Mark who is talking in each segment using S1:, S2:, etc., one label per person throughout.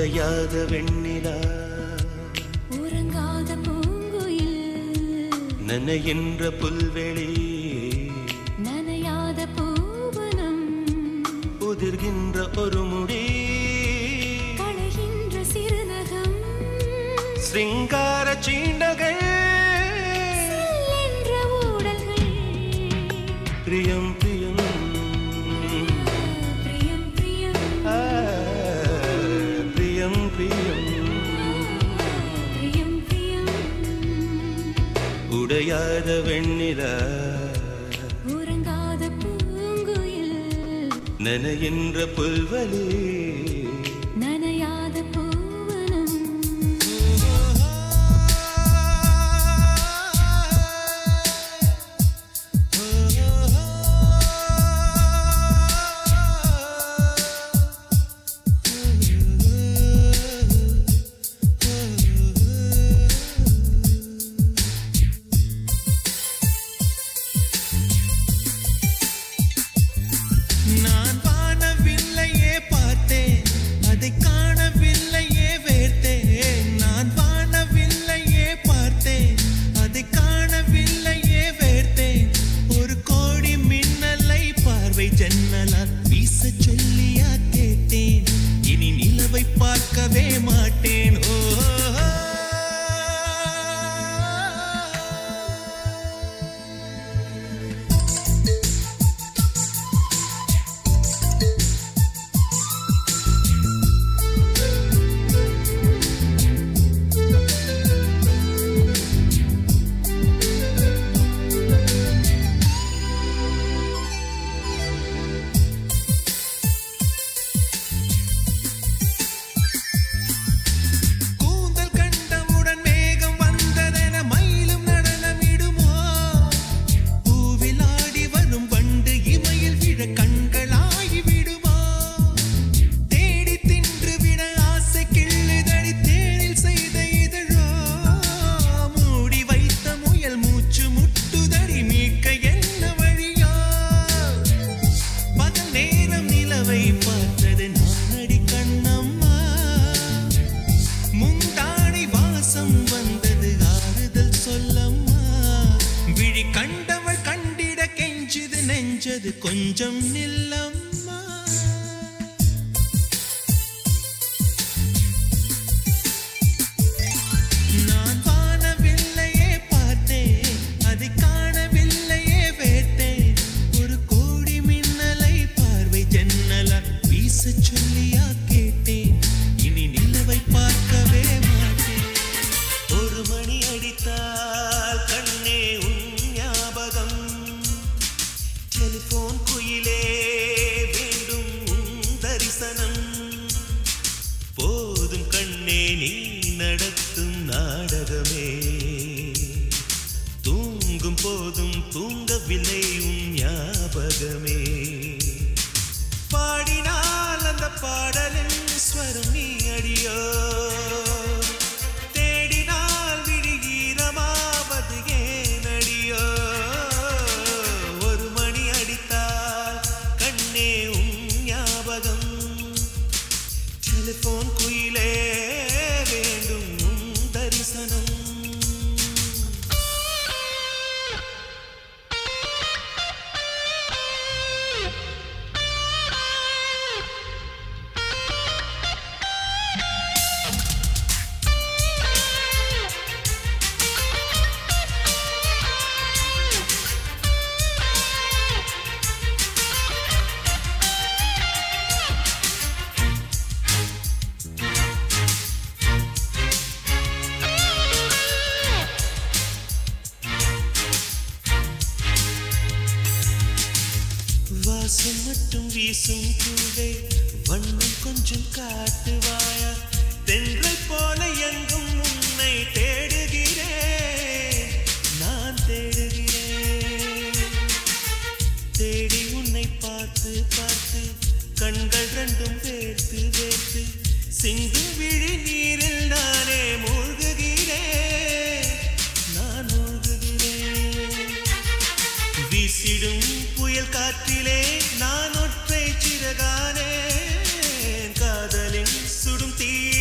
S1: உடையாத வெண்ணிலா
S2: உறங்காத பூங்குயில்
S1: நனைகின்ற புல்வெளி
S2: நனையாத பூவனம்
S1: உதிர்கின்ற ஒரு முடி
S2: களைகின்ற சிறுநகம்
S1: சிங்கார சீண்டகள்
S2: என்ற ஊடல்கள்
S1: பிரியம் பிரியம்
S2: பிரியம் பிரியம்
S1: ஆ, பிரியம் பிரியம்
S2: பிரியம் பிரியம்
S1: உடையாத வெண்ணிலா
S2: உறங்காத பூங்குயில்
S1: நனைகின்ற புல்வெளி
S2: நனையாத பூவனம்
S3: நான் வானவில்லையே பார்த்தேன் அதை காணவில்லையே வேர்த்தேன் நான் வானவில்லையே பார்த்தேன் அதை காணவில்லையே வேர்த்தேன் ஒரு கோடி மின்னலை பார்வை ஜன்னலால் வீச சொல்லியா கேட்டேன் இனி நிலவை பார்க்கவே மாட்டேன் ஓ கூந்தல் கண்டவுடன் மேகம் வந்ததென மயிலும் நடனமிடுமோ பூவில் ஆடி வரும் வண்டு இமையில் விழ கண்களாகி விடுமோ தேடி தின்று விட ஆசை கிள்ளுதடி தேனில் செய்த இதழோ மூடி வைத்த முயல் மூச்சு முட்டுதடி மீட்க என்ன வழியோ பகல் நேரம் நிலவை பார்த்தது நானடி கண்ணம்மா முந்தானை வாசம் வந்தது ஆறுதல் சொல்லம்மா விழி கண்டவள் கண்டிட கெஞ்சுது நெஞ்சது கொஞ்சம் நில்லம்மா நான் வானவில்லையே பார்த்தேன் அதை காணவில்லையே வேட்டேன் ஒரு கோடி மின்னலை பார்வை ஜன்னலா வீச சொல்லியா கேட்டேன் இனி நிலவை பார்க்கவே மாட்டேன்
S1: ஒரு மணி அடித்தால் கண்ணே உன் ஞாபகம் டெலிபோன் குயிலே வேண்டும் உன் தரிசனம் போதும் கண்ணே நீ நடத்தும் நாடகமே தூங்கும் போதும் தூங்கவில்லை உன் ஞாபகமே பாடினால் அந்த பாடலின் ஸ்வரம் நீ அடியோ தேடினால் விழிகீரமாவது ஏன் அடியோ ஒரு மணி அடித்தால் கண்ணே உன் ஞாபகம் டெலிபோன் குயிலே வேண்டும் உன் தரிசனம் வாசம் மட்டும் வீசும் பூவே வண்ணம் கொஞ்சம் காட்டுவாயா தென்றை போல எங்கும் உன்னை தேடுகிறேன் நான் தேடுகிறேன் தேடி உன்னை பார்த்து பார்த்து கண்கள் ரெண்டும் வேர்த்து வேர்த்து சிந்தும் விழி நீரில் நானே மூழ்குகிறேன் நான் மூழ்குகிறேன் வீசிடும் புயல் காற்றிலே நான் ஒற்றை சிறகானே காதலின் சுடும் தீ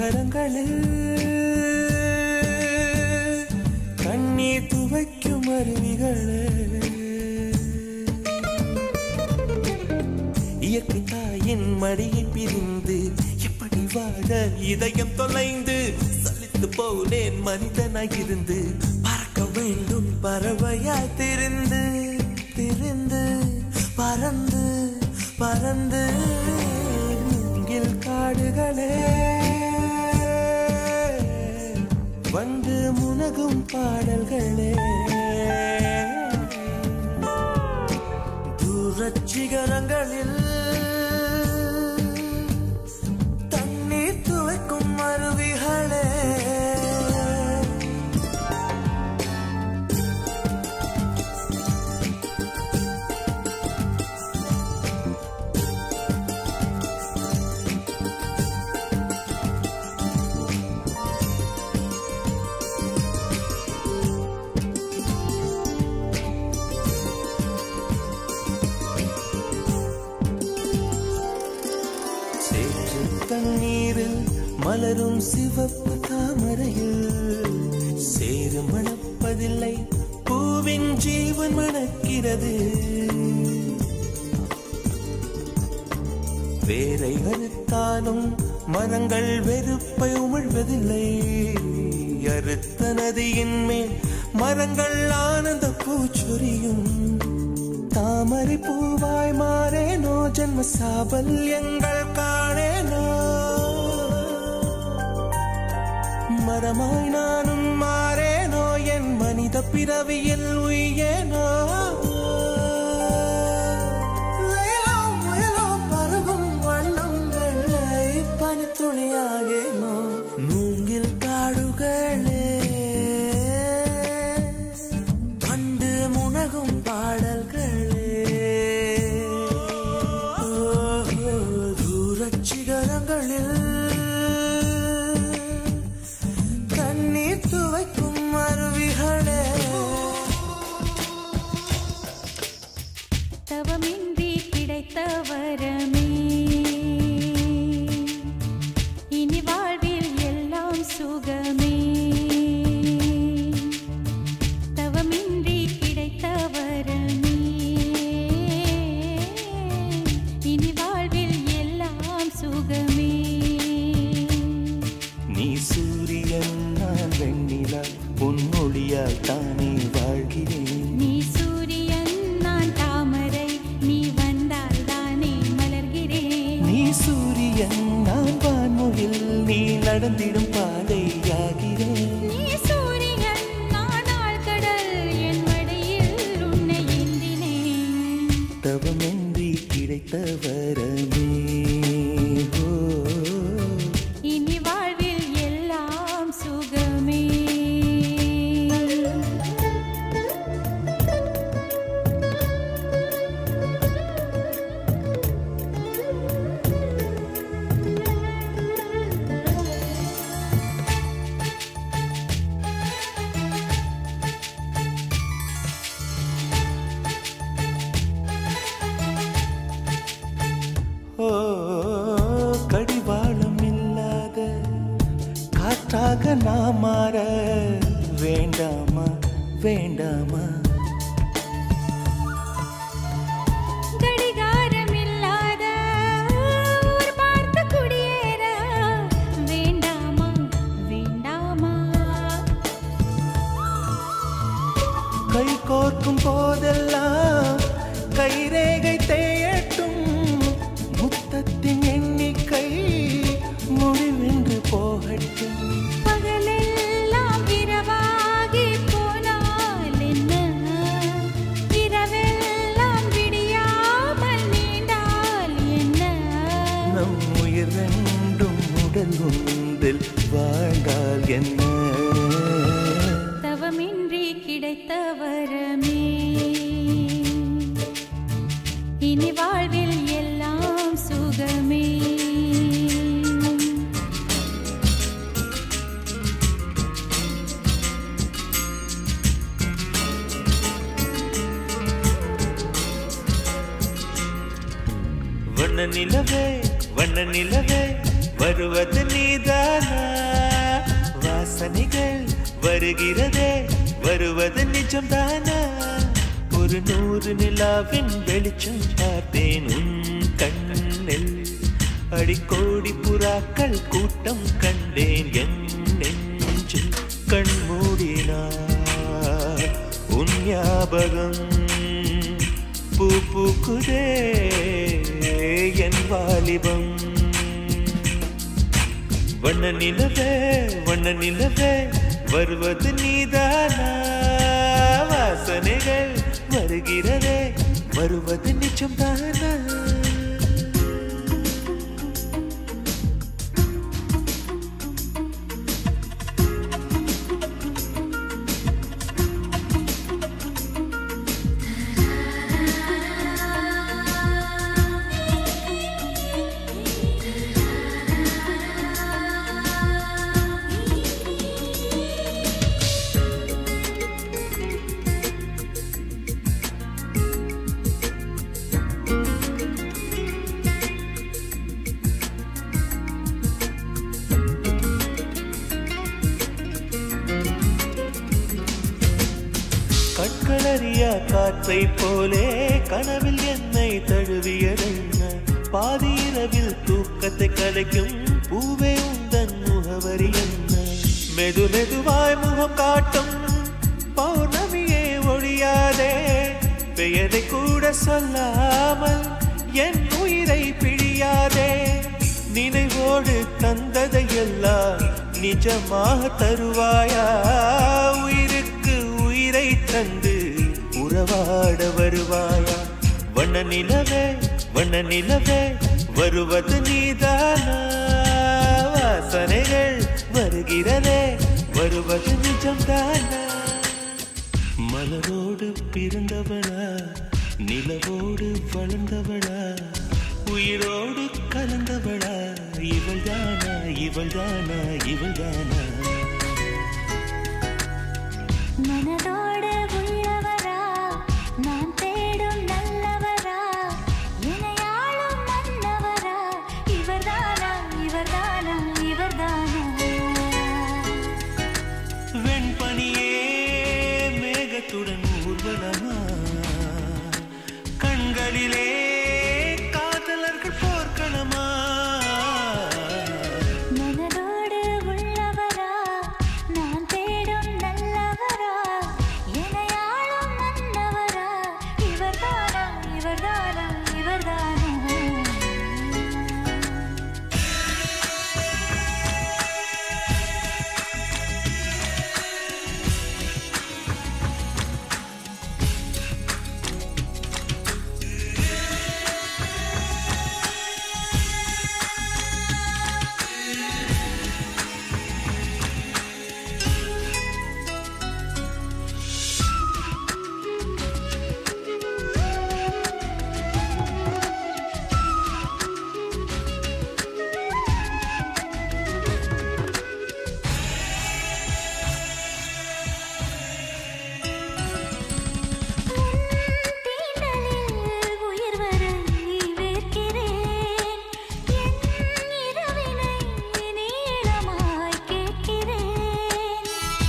S3: சிகரங்களில் கண்ணீர் துவைக்கும் அருவிகளே இயற்கை தாயின் மடியை பிரிந்து எப்படி வாழ இதயம் தொலைந்து சலித்து போனேன் மனிதனாயிருந்து பறக்க வேண்டும் பறவையாய் திரிந்து திரிந்து பறந்து பறந்து மூங்கில் காடுகளே வந்து முனகும் பாடல்களே தூரச் சிகரங்களில் தண்ணீர் துவைக்கும் அருவிகளே சேற்று தண்ணீரில் மலரும் சிவப்பு தாமரையில் சேறு மணப்பதில்லை பூவின் ஜீவன் மணக்கிறது வேரை அறுத்தாலும் மரங்கள் வெறுப்பை உமிழ்வதில்லை அறுத்த நதியின் மேல் மரங்கள் ஆனந்த பூச்சொரியும் தாமரை பூவாய் மாறேனோ ஜன்ம சாபல்யங்கள் காணேனோ மரமாய் நானும் மாறேனோ என் மனித பிறவியில் உயேனோ உயலோ, உயலோ, பருகும் வண்ணம் வெள்ளை பனித்துளியாகேனோ மூங்கில் காடுகளே கண்டு முனகும் பாடல்களே ஓஹோ, தூரச் சிகரங்களில் கண்ணீர் துவைக்கும் அருவிகளே
S2: தவமின்றி கிடைத்த வரமே இனி வாழ்வில் எல்லாம் சுகமே தவமின்றி கிடைத்த வரமே இனி வாழ்வில் எல்லாம் சுகமே
S3: நீ சூரியன் நான் வெண்ணிலா பொன்னொழியால் தானே வாழ்கிறேன்
S2: நீ சூரியன் நான் தாமரை நீ வந்தால் தானே மலர்கிறேன்
S3: நீ சூரியன் நான் வான்முகில் நீ நடந்திடும் பாதையாகிறேன்
S2: நீ சூரியன் நான் ஆழ்கடல் என் மடியில் உன்னை ஏந்தினேன்
S3: தவமின்றி கிடைத்த வரமே ஓ
S2: இனி வாழ்வில் எல்லாம் சுகமே
S3: ஓ கடிவாளம் இல்லாத காற்றாக நான் மாற வேண்டாமா வேண்டாமா
S2: கடிகாரம் இல்லாத ஊர் பார்த்து குடியேற வேண்டாமா வேண்டாமா
S3: கை கோர்க்கும் போதெல்லாம் கைரேகை தேயட்டும் முத்தத்தின் எண்ணிக்கை முடிவென்று போகட்டும்
S2: பகலெல்லாம் இரவாகி போனால் என்ன இரவெல்லாம் விடியாமல் நீண்டால் என்ன
S3: நம் உயிர் ரெண்டும் உடல் ஒன்றில் வாழ்ந்தால் என்ன
S2: தவமின்றி கிடைத்த வரமே இனி வாழ்வில் எல்லாம் சுகமே
S3: வண்ண நிலவே வண்ண நிலவே வருவது நீதானா வாசனைகள் வருகிறதே வருவது நிஜம்தானா ஒரு நூறு நிலாவின் வெளிச்சம் பார்த்தேன் உன் கண்ணில் அடிக்கோடி புறாக்கள் கூட்டம் கண்டேன் என் நெஞ்சில் கண் மூடினார் உன் ஞாபகம் பூ பூக்குதே என் வாலிபம் வண்ண நிலவே வண்ண நிலவே வருவது நீதானா வாசனைகள் வருகிறதே வருவது நிஜம்தானா கண்களறியா காற்றை போலே கனவில் என்னை தழுவியதென்ன பாதி இரவில் தூக்கத்தை கலைக்கும் பூவே உந்தன் முகவரி என்ன மெது மெதுவாய் முகம் காட்டும் பௌர்ணமியே ஒழியாதே பெயரை கூட சொல்லாமல் என் உயிரை பிழியாதே நினைவோடு தந்ததை எல்லாம் நிஜமாக தருவாயா உயிருக்கு உயிரை தந்து உறவாட வருவாயா வண்ண நிலவே வண்ண நிலவே வருவது நீதானா வாசனைகள் வருகிறதே வருவது நிஜம்தானா மலரோடு பிறந்தவளா நிலவோடு வளர்ந்தவளா உயிரோடு கலந்தவளா இவள்தானா இவள்தானா இவள்தானா
S2: மனதோடு உள்ளவரா நான் தேடும் நல்லவரா இணையாளும் மன்னவரா இவர்தானா இவர்தானா இவர்தானா
S3: வெண்பனியே மேகத்துடன் ஊர்வலமா கண்களிலே காதலர்கள் போர்க்களமா
S2: மனதோடு உள்ளவரா நான் தேடும் நல்லவரா இணையாளும் மன்னவரா இவர்தானா இவர்தானா இவர்தானா தீண்டலில் உயிர் வரை வேர்க்கிறேன் என் இரவினை நீளமாய் கேட்கிறேன்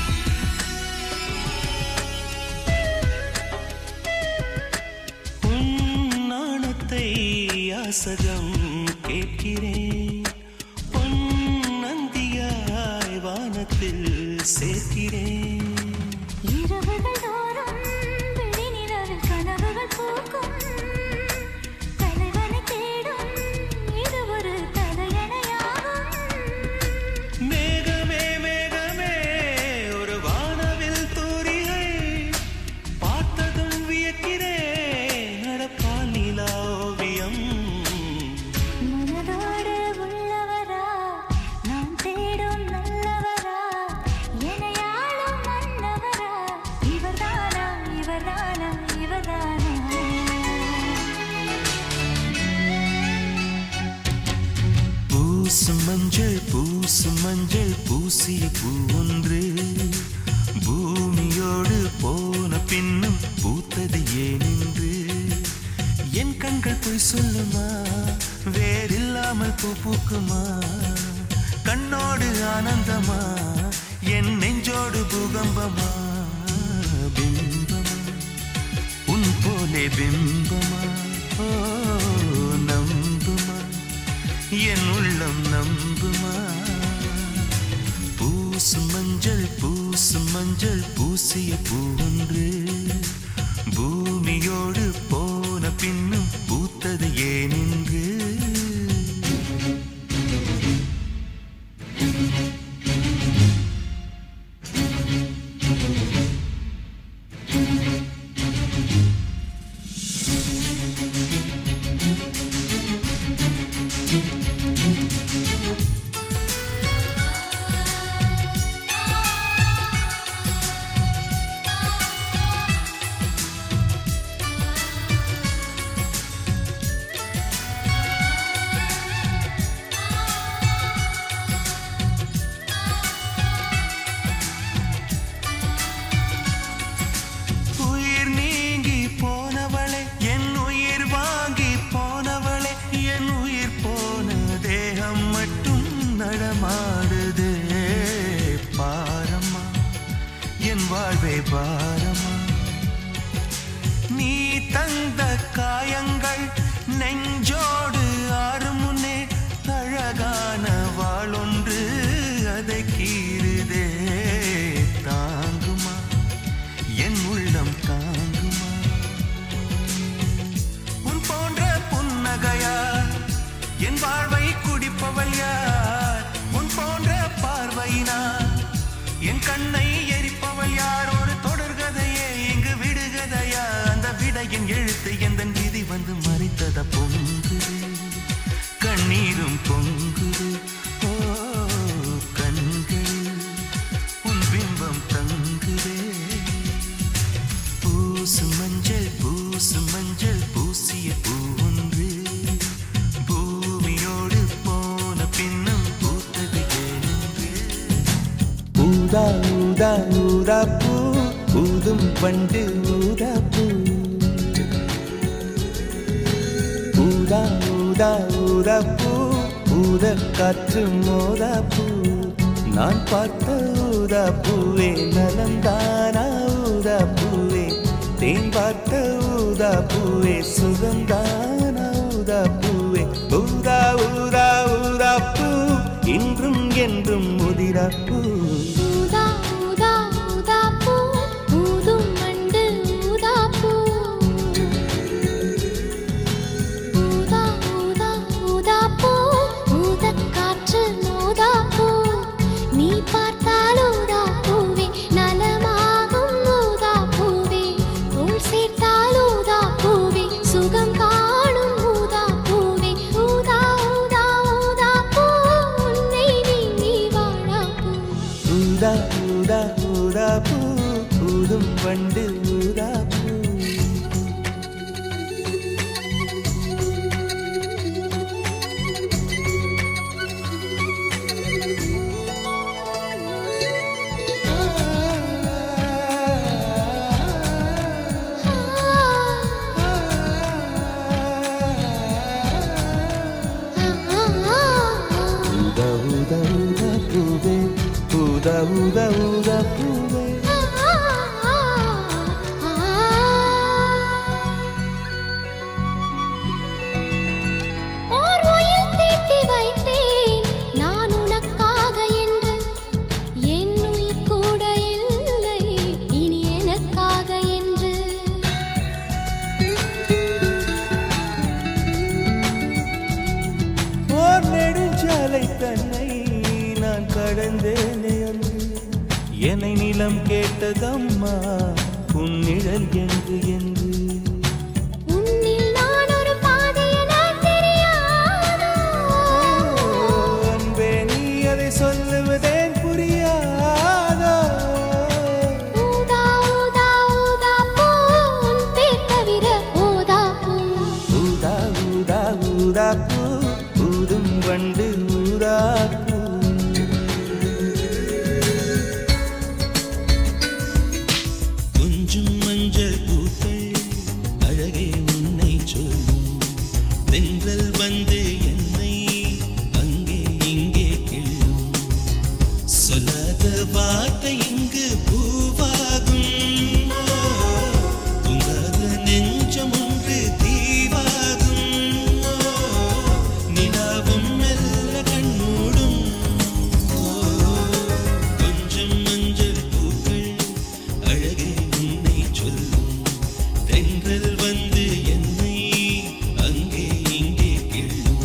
S3: உன் நாணத்தை யாசகம் கேட்கிறேன் பொன் நந்தியாய் வானத்தில் சேர்க்கிறேன்
S2: இரவுகள் தோறும் விழிநிலவில் கனவுகள் பூக்கும் தலைவனை தேடும் இது ஒரு கதையணையாகும்
S3: மேகமே மேகமே ஒரு வானவில் தூரிகை பார்த்ததும் வியக்கிறேன் நடப்பால் நிலா ஓவியம்
S2: மனதோடு உள்ளவரா நான் தேடும் நல்லவரா எனையாளும் மன்னவரா இவர்தானா இவர்தானா இவர்தானா
S3: பூசும் மஞ்சள் பூசும் மஞ்சள் பூசிய பூ ஒன்று பூமியோடு போன பின்னும் பூத்தது ஏனென்று என் கண்கள் பொய் சொல்லுமா வேறில்லாமல் பூ பூக்குமா கண்ணோடு ஆனந்தமா என் நெஞ்சோடு பூகம்பமா பிம்பமா உன் போலே பிம்பமா ஓ நம்புமா என் உள்ளம் நம்புமா பூசு மஞ்சள் பூசு மஞ்சள் பூசிய பூவொன்று பூமியோடு போன பின்னும் பூத்தது ஏனென்று உயிர் நீங்கி போனவளே என் உயிர் வாங்கி போனவளே என் உயிர் போன தேகம் மட்டும் நடமாடுதே பாரம்மா என் வாழ்வே பாரம்மா நீ தந்த காயங்கள் நெஞ்சோடு ஆறும் முன்னே அழகான வாளொன்று அதை கீறுதே தாங்குமா என் உள்ளம் தாங்குமா உன் போன்ற புன்னகையார் என் வாழ்வை குடிப்பவள் யார் உன் போன்ற பார்வையினார் என் கண்ணை எரிப்பவள் யார் ஒரு தொடர்கதையே இங்கு விடுகதையா அந்த விடையின் எழுத்து எந்த விதி வந்து மறித்தத பொங்குது கண்ணீரும் பொங்குது ஓ கண்கள் உன் பிம்பம் தங்குதே பூசு மஞ்சள் பூசு மஞ்சள் பூசிய பூவொன்று பூமியோடு போன பின்னும் பூத்தது ஏனென்று ஊதா ஊதா ஊதா பூ ஊதும் பண்டு ஊதா பூ ஊதா ஊதா ஊதா பூ ஊத காற்று மோதா பூ நான் பார்த்த ஊதா பூவே நலந்தானா ஊதா பூவே தேன் பார்த்த ஊதா பூவே சுகந்தானா ஊதா பூவே ஊதா ஊதா ஊதா பூ இன்றும் என்றும் முதிரா பூ
S2: ஊதா ஊதா ஊதா பூ ஊதும் மண்டு ஊதா பூ ஊதா ஊதா ஊதா பூ ஊதக் காற்று மோதா பூ நீ பார்த்தால் ஊதா பூவே நலமாகும் ஊதா பூவே உள் சேர்த்தால் ஊதா பூவே சுகம் காணும் ஊதா பூவே ஊதா ஊதா ஊதா பூ உன்னை நீங்கி வாழா பூ
S3: ஊதா ஊதா ஊதா பூ ஊதும் பண்டு ஊதா பூ ஊதா ஊதா ஊதா பூவே ஊதா ஊதா ஊதா பூவே
S2: ஓர் உயில் தீட்டி வைத்தேன் நான் உனக்காக என்று என் உயிர் கூட இல்லை இனி எனக்காக என்று
S3: ஓர் நெடுஞ்சாலை தன்னை நான் கடந்தேனே அன்று என்னை நிலம் கேட்டதம்மா உன்னிழல் என்று என்று
S2: உன்னில் நான் ஒரு பாதை என தெரியாதோ
S3: அன்பே நீ அதை சொல்லுவதேன் புரியாதோ
S2: ஊதா ஊதா ஊதா பூ உன் பேர் தவிர ஊதா பூ
S3: ஊதா ஊதா ஊதா பூ ஊதும் வண்டு ஊதா பூ கொஞ்சம் மஞ்சள் பூத்தை
S1: வார்த்தை இங்கு பூவாகும் உங்காத நெஞ்சம் ஒன்று தீவாகும் நிலாவும் மெல்ல கண்மூடும் கொஞ்சம் மஞ்சள் பூக்கள் அழகே உன்னை சொல்லும் தென்றல் வந்து என்னை அங்கே இங்கே கிள்ளும்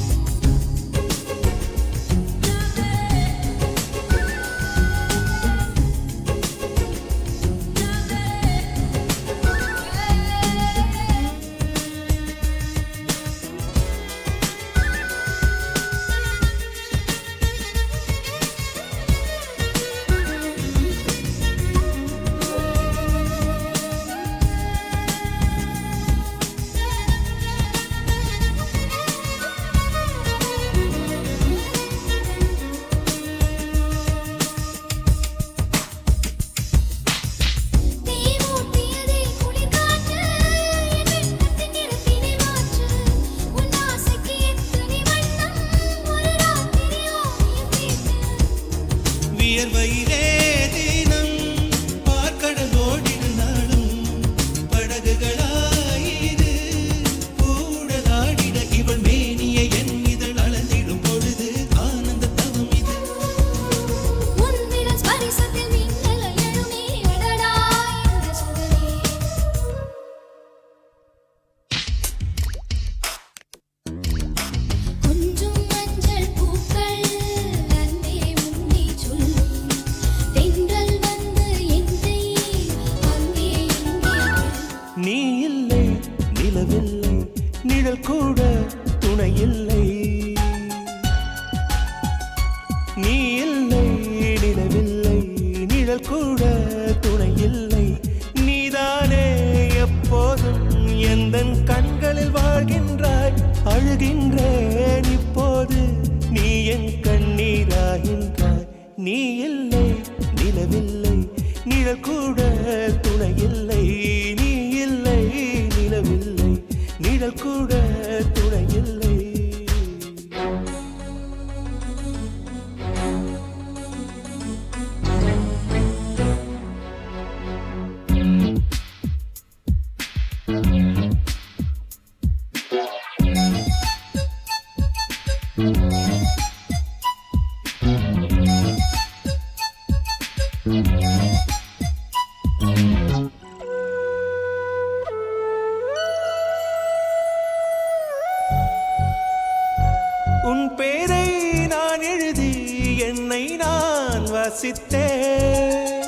S2: தீ மூட்டியதே குளிர்காற்று என் வெட்கத்தின் நிறத்தினை மாற்று உன் ஆசைக்கு எத்தனை வண்ணம் ஒரு ராத்திரி ஓவியம் தீட்டு
S1: வியர்வையிலே தினம் பார்க்கடல் ஓடிடு நாளும் படகுகளாயிரு கூடலாடிட இவள் மேனிய என் இதழ் அளந்திடும் பொழுது ஆனந்த தவம் இது
S2: உன் விரல் ஸ்பரிசத்தில் மின்னல் எழுமே அடடா இந்த சுகமே கொஞ்சம் மஞ்சள் பூக்கள் அன்பே உன்னை சொல்லும் தென்றல் வந்து என்னை அங்கே இங்கே
S3: நீ இல்லை நிலவில்லை நிழல் கூட துணை இல்லை நீ இல்லை நிலவில்லை நிழல் கூட துணை இல்லை நீதானே எப்போதும் எந்த கண்களில் வாழ்கின்றாய் அழுகின்றேன் இப்போது நீ என் கண்ணீராகின்றாய் நீ இல்லை நிலவில்லை நிழல் கூட துணை இல்லை நீ இல்லை நிலவில்லை நிழல் கூட துணை இல்லை உன் பேரை நான் எழுதி என்னை நான் வாசித்தேன்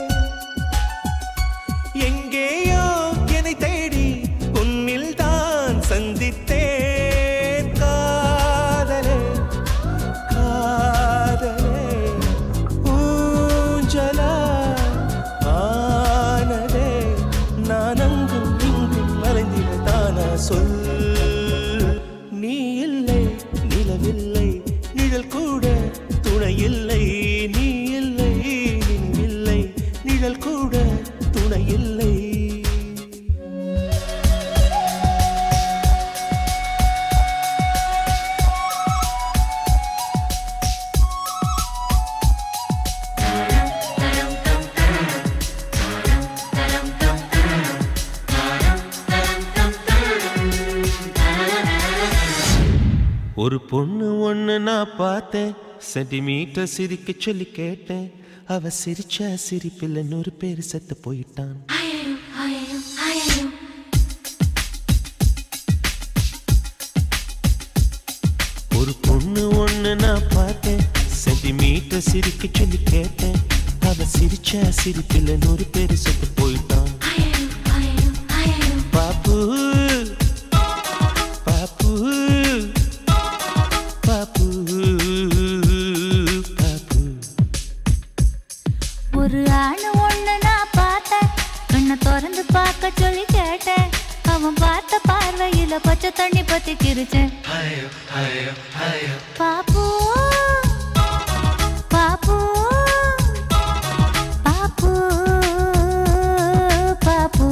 S3: எங்கேயோ என்னை தேடி உன்னில் தான் சந்தித்தேன் காதலே காதலே ஊஞ்சலா ஆனதே நான் அங்கும் இங்கும் மறைந்திட தானா சொல் நீ இல்லை நிலவில்லை நிழல் கூட துணை இல்லை நீ இல்லை நினைவில்லை நிழல் கூட துணை இல்லை ஒரு பொண்ணு ஒண்ணு நான் பார்த்தேன் சென்டிமீட்டர் சிரிக்க சொல்லி கேட்டேன் அவ சிரிச்ச சிரிப்பில் நூறு பேர் செத்து போயிட்டான் ஒரு பொண்ணு ஒண்ணு நான் பார்த்தேன் சென்டிமீட்டர் சிரிக்க சொல்லி கேட்டேன் அவ சிரிச்ச சிரிப்பில் நூறு பேர் செத்து போயிட்டான் பாப்பு பாப்பு பாப்பு பாப்பு
S4: ஒரு ஆணு ஒண்ணு நான் பார்த்தேன் கண்ணை திறந்து பார்க்க சொல்லி கேட்டேன் அவன் பார்த்த பார்வையில பச்சை தண்ணி பத்தி கிரிச்சேன் பாப்பு பாப்பு பாப்பு பாப்பு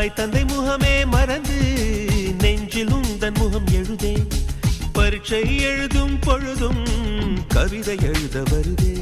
S3: தாய் தந்தை முகமே மறந்து நெஞ்சில் உந்தன் முகம் எழுதே பரீட்சை எழுதும் பொழுதும் கவிதை எழுத வருதே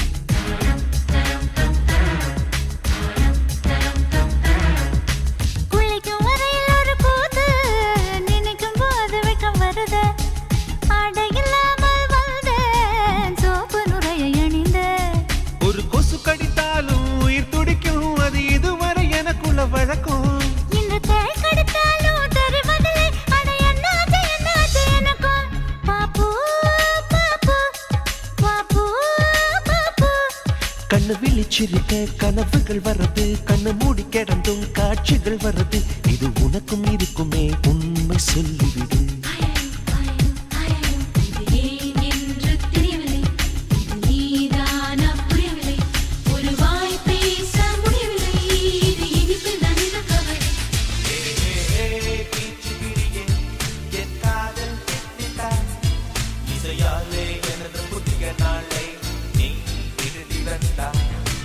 S4: குளிக்கும் வரையில் ஒரு கூத்து நினைக்கும் போது வெக்கம் வருது ஆடை இல்லாமல் வந்தேன் சோப்பு நுரையை அணிந்தேன்
S3: ஒரு கொசு கடித்தாலும் உயிர் துடிக்கும் அது இதுவரை எனக்குள்ள வழக்கம்
S4: இன்று தேள் கடித்தாலும் தெரிவதில்லை அட என்னாச்சு என்னாச்சு எனக்கும் பாப்பு பாப்பு பாப்பு பாப்பு
S3: கண்ணு விழிச்சிருக்க கனவுகள் வர்றது கண்ணு மூடி கிடந்தும் காட்சிகள் வர்றது இது உனக்கும் இருக்குமே உண்மை சொல்லிவிடு
S2: இது ஏன் என்று தெரியவில்லை இது நீதானா புரியவில்லை ஒரு வாய் பேச முடியவில்லை இது இனிப்பு நன்கு கவலை
S3: இசையாலே எனது புதிய நாளை நீ எழுதி வந்தாய்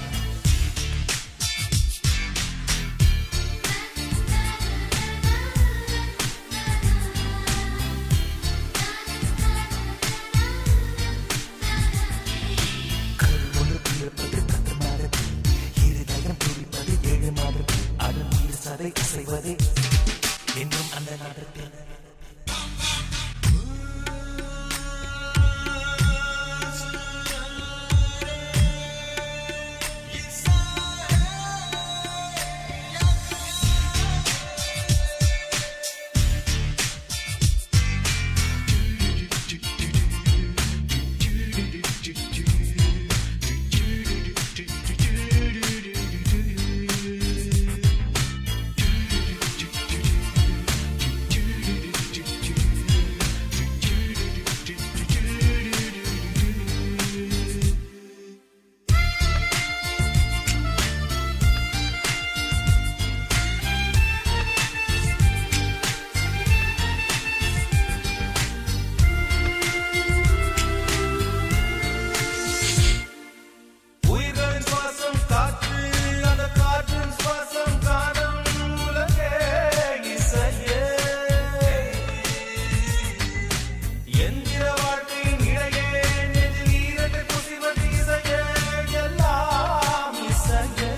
S3: கருணொன்று பிறப்பது பத்து மாதம் இருதயம் துடிப்பது ஏழு மாதம் அதன் இரு சதை அசைவதே என்றும் அந்த நாடத்தில் உயிர்களின் சுவாசம் காற்று அந்த காற்றின் சுவாசம் காணும் உலகே இசையே எந்திர வாழ்க்கையின் இடையே நெஞ்சில் ஈரத்தை புசிவது இசையே எல்லாம் இசையே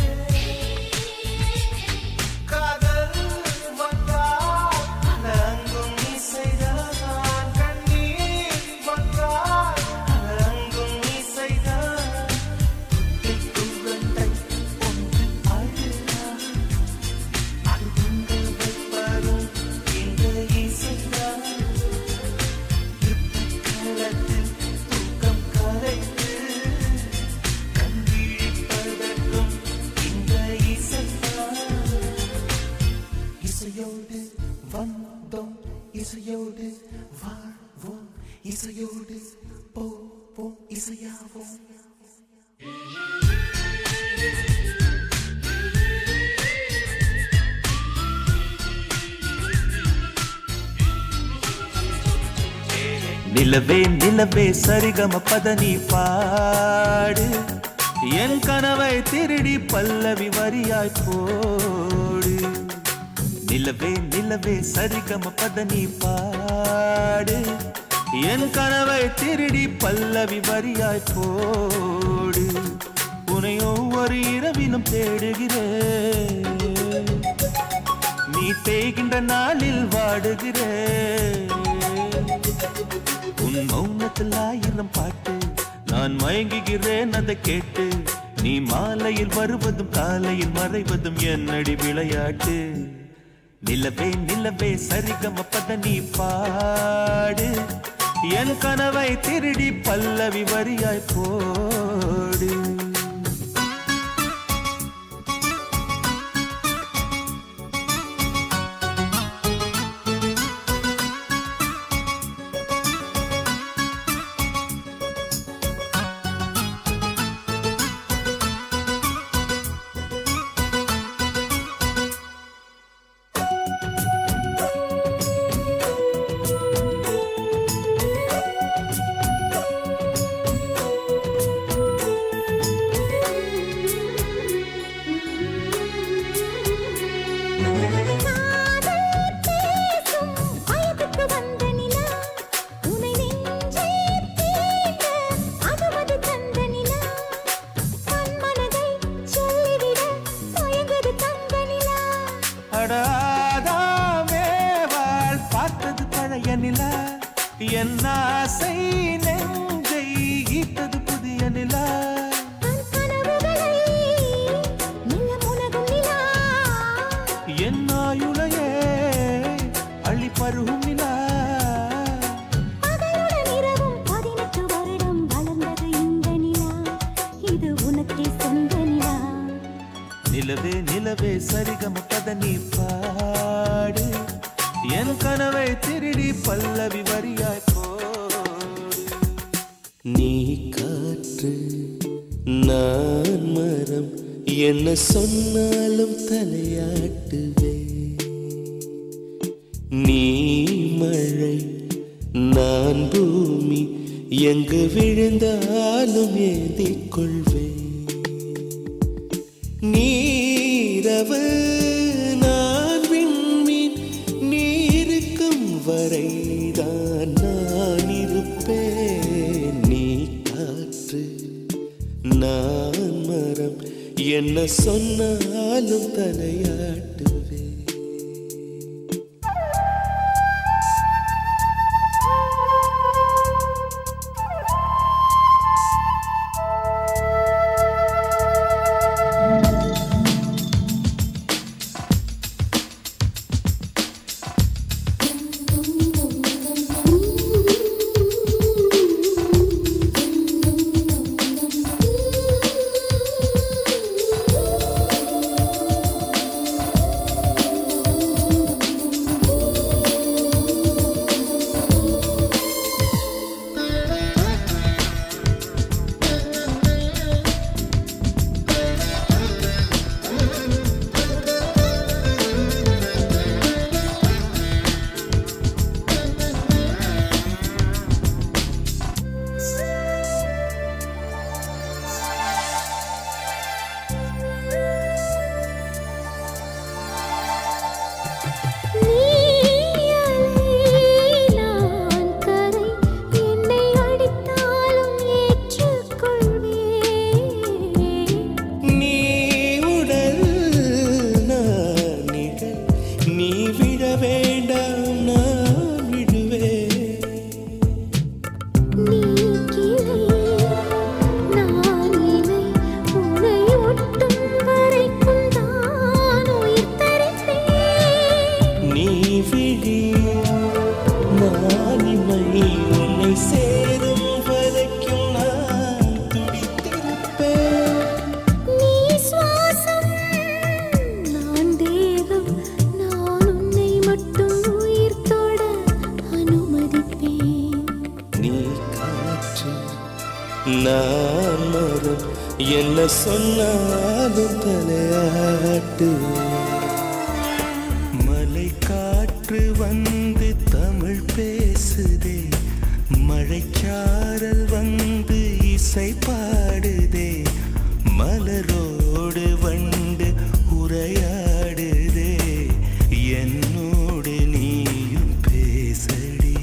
S3: காதல் வந்தால் அங்கும் இசைதான் கண்ணீர் வந்தால் அங்கும் இசைதான் குழந்தை ஒன்று அழுதால் அது உங்கள் வைப்பதும் இந்த இசைதான் களத்தில் தூக்கம் கலைத்து கண்விழிப்பதற்கும் இந்த இசைதான் இசையோடு வந்தோம் இசையோடு வாழ்வோம் இசையோடு போவோம் இசையாவோம் நிலவே நிலவே சரிகம பதனி பாடு என் கனவை திருடி பல்லவி வரியாய் போடு நிலவே நிலவே சரிகம பதனி பாடு என் கனவை திருடி பல்லவி வரியாய் போடு உன்னை ஒவ்வொரு இரவிலும் தேடுகிறேன் நீ தேய்கின்ற நாளில் வாடுகிறேன் உன் மௌனத்தில் ஆயிரம் பாட்டு நான் மயங்குகிறேன் அதை கேட்டு நீ மாலையில் வருவதும் காலையில் மறைவதும் என்னடி விளையாட்டு நிலவே நிலவே சரிகம பத நீ பாடு என் கனவை திருடி பல்லவி வரியாய் போடு அடாதாமேவாள் பார்த்தது பழைய நிலா என் ஆசை நெஞ்சை ஈட்டது புதிய நிலா
S4: தன் கனவுகளை மெல்ல முனகும் நிலா
S3: என் ஆயுளையே அள்ளி பருகும் நிலா
S4: பகலுடன் இரவும் பதினெட்டு வருடம் வளர்ந்தது இந்த நிலா இது உனக்கே சொந்த நிலா
S3: நிலவே நிலவே சரிகம பத நீ பாடு என் கனவை திருடி பல்லவி வரியாய் போடு நீ காற்று நான் மரம் என்ன சொன்னாலும் தலையாட்டுவே நீ மழை நான் பூமி எங்கு விழுந்தாலும் ஏந்திக் கொள்வேன் நீரவு நான் விண்மீன் நீருக்கும் வரைதான் நான் இருப்பேன் நீ காற்று நான் மரம் என்ன சொன்னாலும் தலையாட்டுவேன்
S4: நான் கரை என்னை அடித்தாலும் ஏற்றுக்கொள்வேன்
S3: நீ உடல் நான் நிழல் நீ விழ வேண்டாம் நான் விடுவேன்
S4: நீ கிளை நான் இலை உனை ஒட்டும் வரைக்கும் தான் உயிர் தரிப்பேன்
S3: நீ விழி நான் இமை உன்னை சேரும் வரைக்கும் நான் துடித்திருப்பேன்
S4: நீ சுவாசம் நான் தேகம் நான் உன்னை மட்டும் உயிர் தொட அனுமதிப்பேன்
S3: நீ காற்று நான் மரம் என்ன சொன்னாலும் தலையாட்டு மலை காற்று வந்து தமிழ் பேசுதே மழைச்சாரல் வந்து இசை பாடுதே மலரோடு வண்டு உரையாடுதே என்னோடு நீயும் பேசடி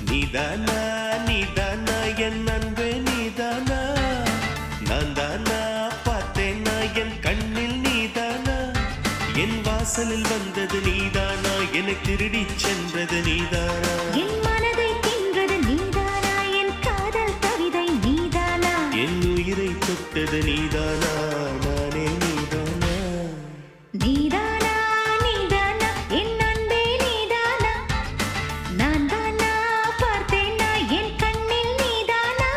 S3: நீதானா நீதானா என் அன்பே நீதானா நான் தானா பார்த்தேனா என் கண்ணில் நீதானா என் வாசலில் வந்தது நீதானா என்னை திருடி சென்றது நீதானா
S4: என் மனதை தின்றது நீதானா என் காதல் கவிதை நீதானா
S3: என் உயிரை தொட்டது நீதானா நானே நீதானா
S4: நீதானா நீதானா என் அன்பே நீதானா நான் தானா பார்த்தேனா என் கண்ணில் நீதானா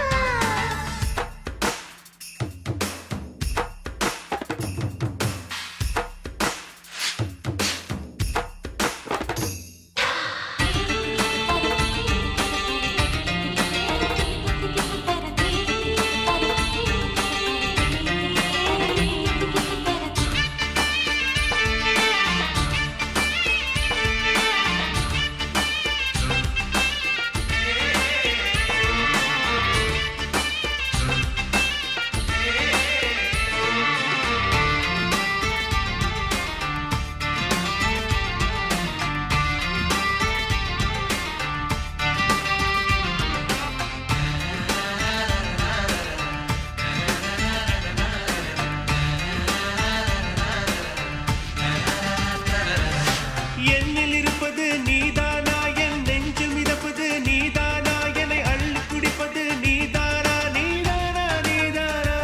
S3: என்னில் இருப்பது நீதானா என் நெஞ்சில் மிதப்பது நீதானா என்னை அள்ளி குடிப்பது நீதானா நீதானா நீதானா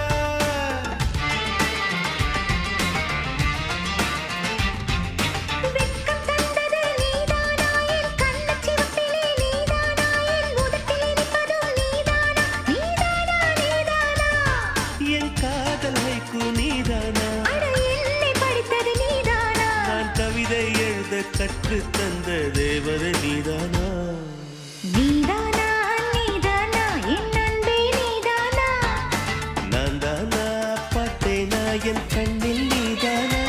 S4: வெட்கம் தந்தது நீதானா என் கண்ணச் சிவப்பிலே நீதானா என் உதட்டில் இனிப்பதும் நீதானா நீதானா நீதானா
S3: என் காதல் வைக்கு நீதானா
S4: அட என்னை படித்தது நீதானா
S3: நான் கவிதை எழுத கற்று தந்த தேவதை நீதானா
S4: நீதானா நீதானா என் அன்பே நீதானா
S3: நான் தானா பார்த்தேனா என் கண்ணில் நீதானா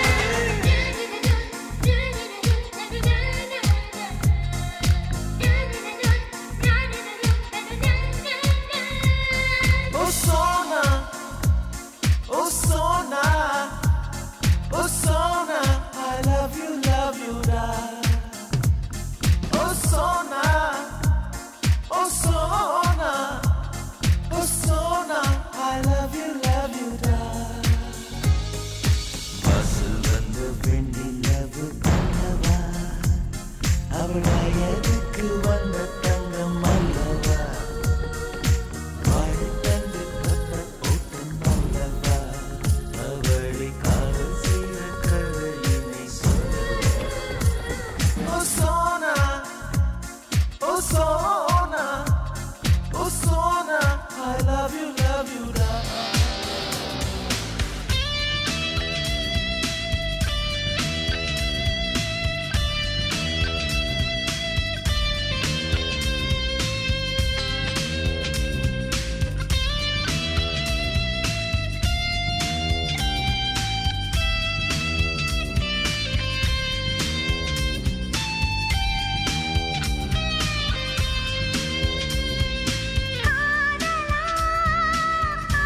S1: Oh Sona, oh Sona, oh Sona, I love you, love you, da. Oh Sona, oh Sona, oh Sona, I love you, love you, da. வாசல் வந்த வெண்ணிலவு கண்ணவா அவள் வயதுக்கு வந்த தங்கம் அல்லவா வாழ்த்தந்து கொத்த ஓட்டம் அல்லவா அவளை காதல் செய்த கதையினை சொல்ல Oh Sona, oh Sona, oh Sona, I love you, love you, da.
S4: காதலா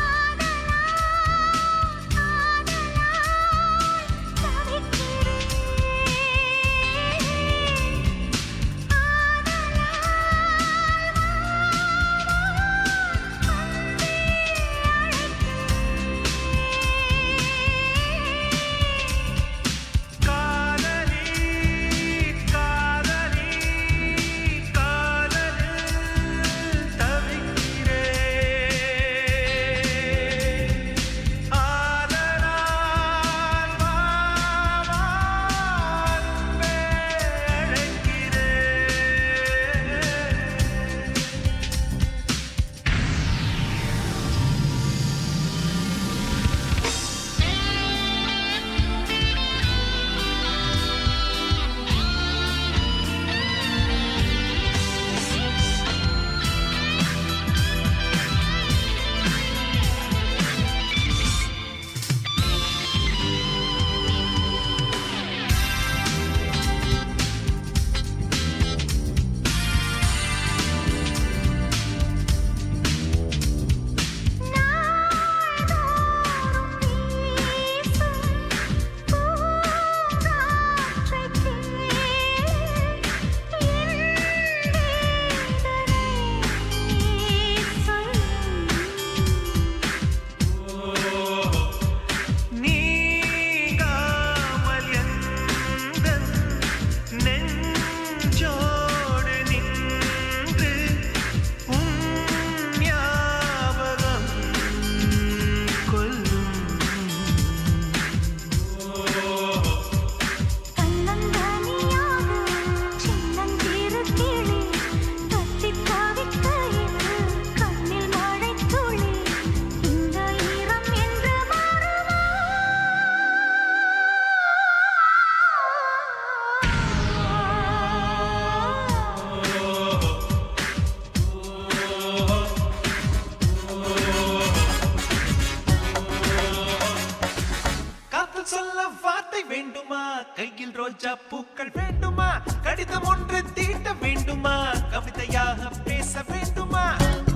S3: ரோஜா பூக்கள் வேண்டுமா கடிதம் ஒன்று தீட்ட வேண்டுமா கவிதையாக பேச வேண்டுமா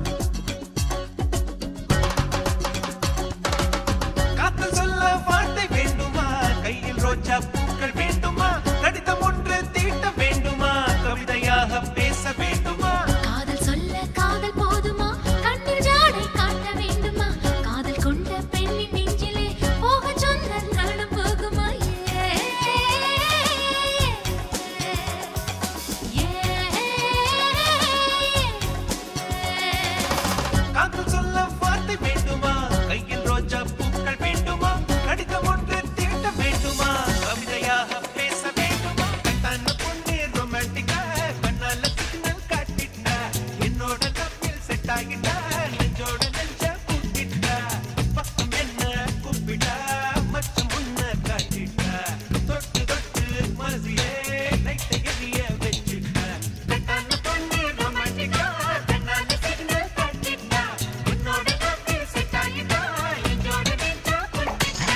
S3: காத்தல் சொல்ல வார்த்தை வேண்டுமா கையில் ரோஜா பூக்கள் வேண்டுமா கடிதம் ஒன்று தீட்ட வேண்டுமா கவிதையாக பேச வேண்டுமா
S2: காதல் சொல்ல காதல் போதுமா கண்ணில் ஜாடை காட்ட வேண்டுமா காதல் கொண்ட பெண்ணின் நெஞ்சிலே போக சொன்ன நாளும் போகுமா ஏ
S3: காதல் சொல்ல வார்த்தை வேண்டுமா கையில் ரோஜா பூக்கள் வேண்டுமா கடிதம் ஒன்று தீட்ட வேண்டுமா கவிதையாக பேச வேண்டுமா தன்னை பொண்ணு ரொமான்டிக்கா கண்ணால சிக்னல் காட்டிட்டா என்னோட கப்பில் செட் ஆகிட்டா நெஞ்சோட நெஞ்ச கூட்டிட்டா பக்கம் என்ன கூப்பிட்டா மச்சம் முன்ன காட்டிட்டா தொட்டு தொட்டு மனசிலே லைட்டை எரிய வச்சுட்டா தன்னை பொண்ணு ரொமான்டிக்கா கண்ணால சிக்னல் காட்டிட்டா என்னோட கப்பில் செட் ஆகிட்டா நெஞ்சோட நெஞ்ச கூட்டிட்டா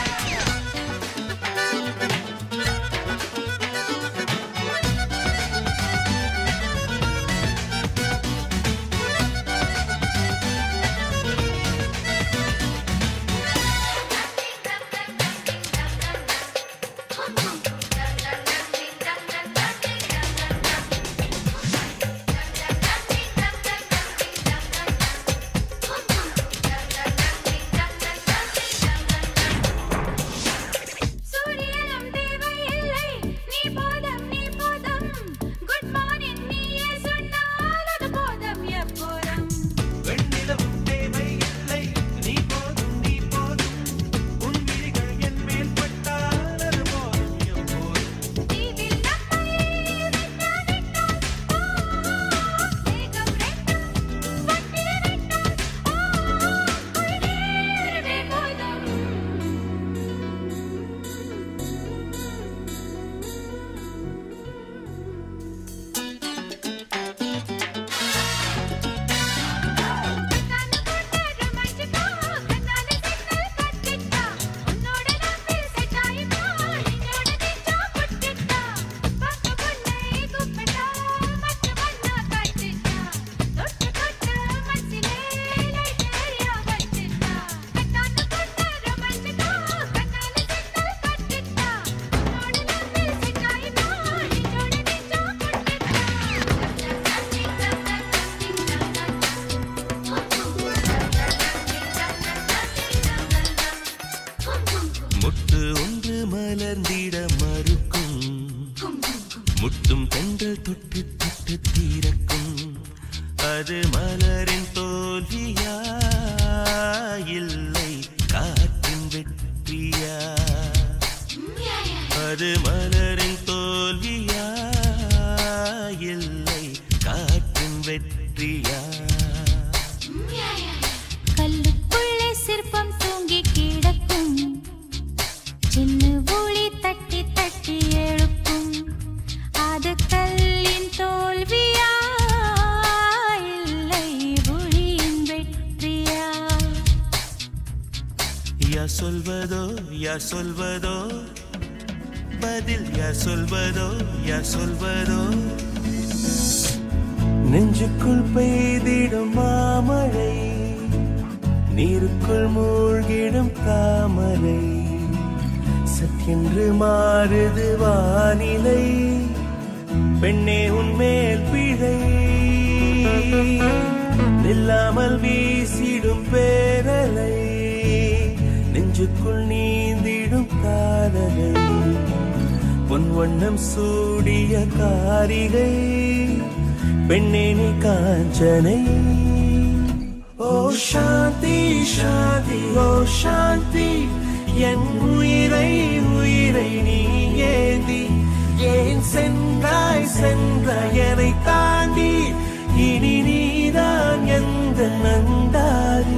S2: சூரியனும் தேவையில்லை நீ போதும் நீ போதும் குட் மார்னிங் நீயே சொன்னால் அது போதும் எப்போதும்
S3: வெண்ணிலவும் தேவையில்லை நீ போதும் நீ போதும் உன் விழிகள் என் மேல் பட்டால் அது போதும் எப்போதும்
S2: தீவில் நம்மை விட்டாவிட்டால் ஓ மேகம் ரெண்டும் வட்டிரவிட்டால் ஓ குளிரவே போதும் கண்ணால போட்ட ரொமான்டிக்கா கண்ணால சிக்னல் கட்டிட்டா உன்னோட நம்பில் செட் ஆயிட்டா என்னோட நெஞ்சா புட்டிட்டா பக்க பொண்ணை கூப்பிட்டா மச்ச மண்ணா காட்டிட்டா தொட்டு தொட்டு மனசிலே லைட் ஏரியா வச்சிட்டா கண்ணால போட்ட ரொமான்டிக்கா கண்ணால சிக்னல் கட்டிட்டா உன்னோட நம்பில் செட் ஆயிட்டா என்னோட நெஞ்சா
S3: முட்டு ஒன்று மலர்ந்திட மறுக்கும் முட்டும் கண்கள் தொட்டு தொட்டு தீரக்கும் அது மலரின் தோல்வியா இல்லை காற்றின் வெற்றியா அது மலரின் தோல்வியா இல்லை காற்றின் வெற்றியா
S4: கல்லுக்குள்ளே சிற்பம் தூங்கி கிடக்கும் சின்ன ஒளி தட்டி தட்டி எழுப்பும் அது கல்லின் தோல்வியா இல்லை ஒளியின் வெற்றியா
S3: யா சொல்வதோ யா சொல்வதோ பதில் யா சொல்வதோ யா சொல்வதோ நெஞ்சுக்குள் பெய்திடும் மாமழை நீருக்குள் மூழ்கிடும் தாமரை சற்றென்று மாறுது வானிலை பெண்ணே உன்மேல் பிழை நில்லாமல் வீசிடும் பேரலை நெஞ்சுக்குள் நீந்திடும் காதலை பொன் வண்ணம் சூடிய காரிகை பெண்ணே நீ காஞ்சனை ஓ சாந்தி சாந்தி ஓ சாந்தி என் உயிரை உயிரை நீ ஏந்தி ஏன் சென்றாய் சென்றாய் என்னை தாண்டி இனி நீதான் எந்த நந்தாரி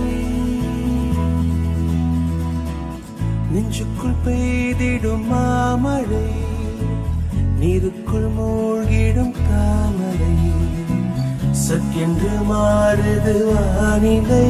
S3: நெஞ்சுக்குள் பெய்திடும் மாமழை நீருக்குள் மூழ்கிடும் தாமரை சற்கென்று மாறுது வானிலை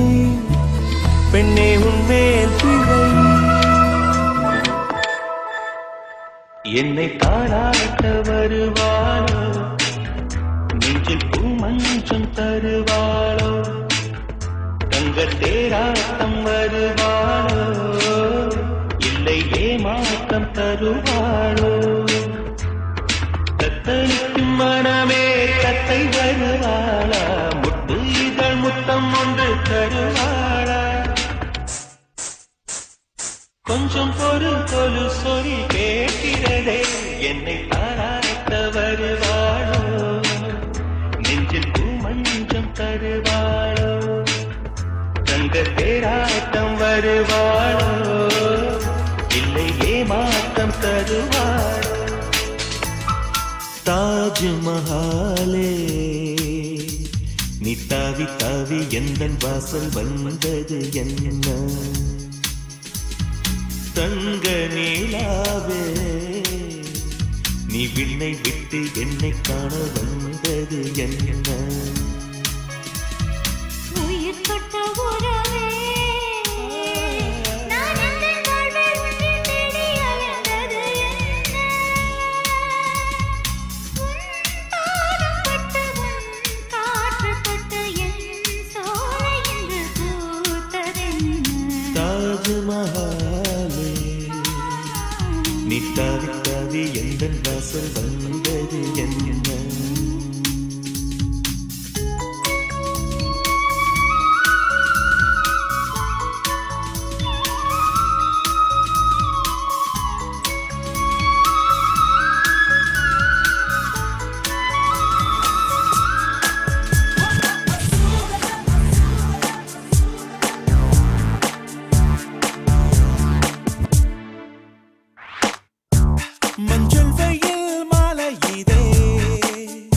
S3: பெண்ணே உன்மேல் பிழை
S1: என்னை தாளாட்ட வருவாளோ நெஞ்சில் பூமஞ்சம் தருவாளோ தங்க தேராட்டம் வருவாளோ இல்லை ஏமாற்றம் தருவாளோ தத்தளிக்கும் மனமே கத்தை வருவாளா முட்டு இதழ் முத்தம் ஒன்று தருவாளா கொஞ்சம் பொறு கொலு சொல் கேட்கிறதே என்னை பாராட்ட வருவாளோ நெஞ்சில் பூமஞ்சம் தருவாளோ தங்க தேராட்டம் வருவாளோ இல்லை ஏமாற்றம் தருவாளோ தாஜ்மஹாலே நீ தாவி தாவி எந்த வாசல் வந்தது என்ன தங்க நீலாவே நீ விண்ணை விட்டு என்னை காண வந்தது என்ன
S4: உயிர் தொட்ட உறவே நான் எந்தன் வாழ்வில் உன்னை தேடி அலைந்தது என்ன? உன் பாதம் பட்டு, உன் காற்று பட்டு என் சோலை இன்று பூத்ததென்ன?
S1: தாஜ்மஹாலே நீ தாவி தாவி எந்த வாசல் வந்தது என்ன
S3: மஞ்சள் வெயில் மாலை இதே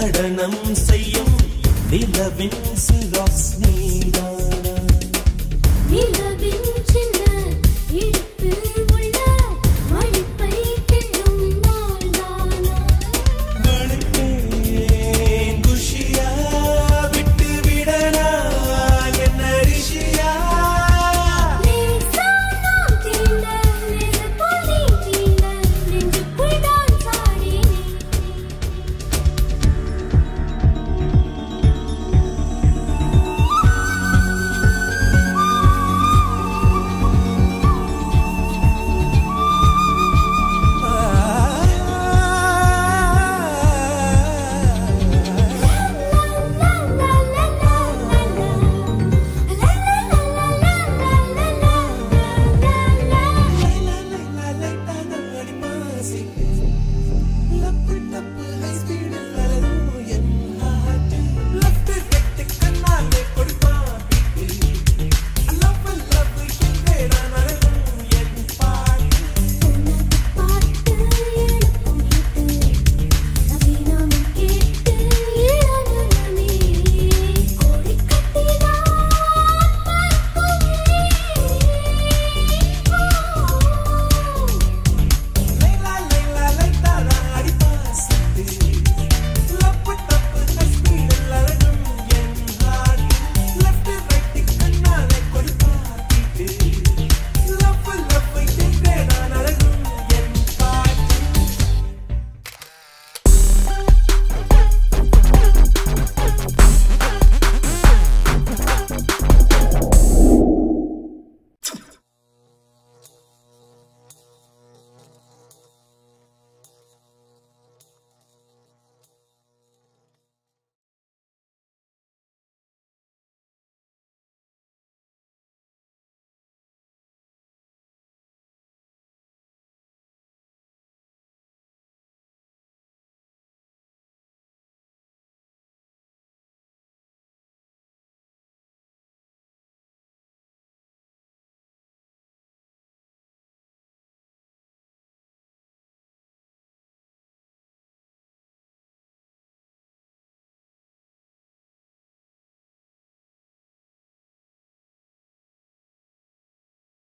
S1: நடனம் செய்யும் நிலவின் சிராக்ஸ்னி